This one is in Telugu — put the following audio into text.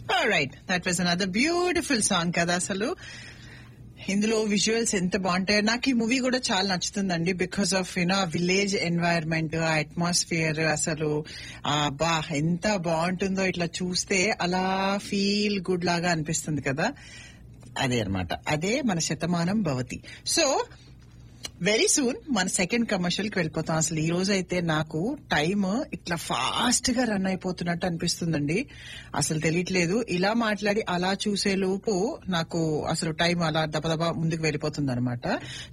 right that was another beautiful song కదా అసలు ఇందులో విజువల్స్ ఎంత బాగుంటాయి నాకు ఈ మూవీ కూడా చాలా నచ్చుతుందండి because of you know village environment ఆ అట్మాస్ఫియర్ అసలు ఆ బా ఎంత బాగుంటుందో ఇట్లా చూస్తే అలా ఫీల్ గుడ్ లాగా అనిపిస్తుంది కదా అదే అన్నమాట అదే మన Shatamanam Bhavati so very soon మన సెకండ్ కమర్షియల్ కి వెళ్ళిపోతాం అసలు ఈ రోజు అయితే నాకు టైం ఇట్లా ఫాస్ట్ గా రన్ అయిపోతున్నట్టు అనిపిస్తుందండి అసలు తెలియట్లేదు ఇలా మాట్లాడి అలా చూసే లోపు నాకు అసలు టైం అలా దబదబా ముందుకు వెళ్ళిపోతుంది అనమాట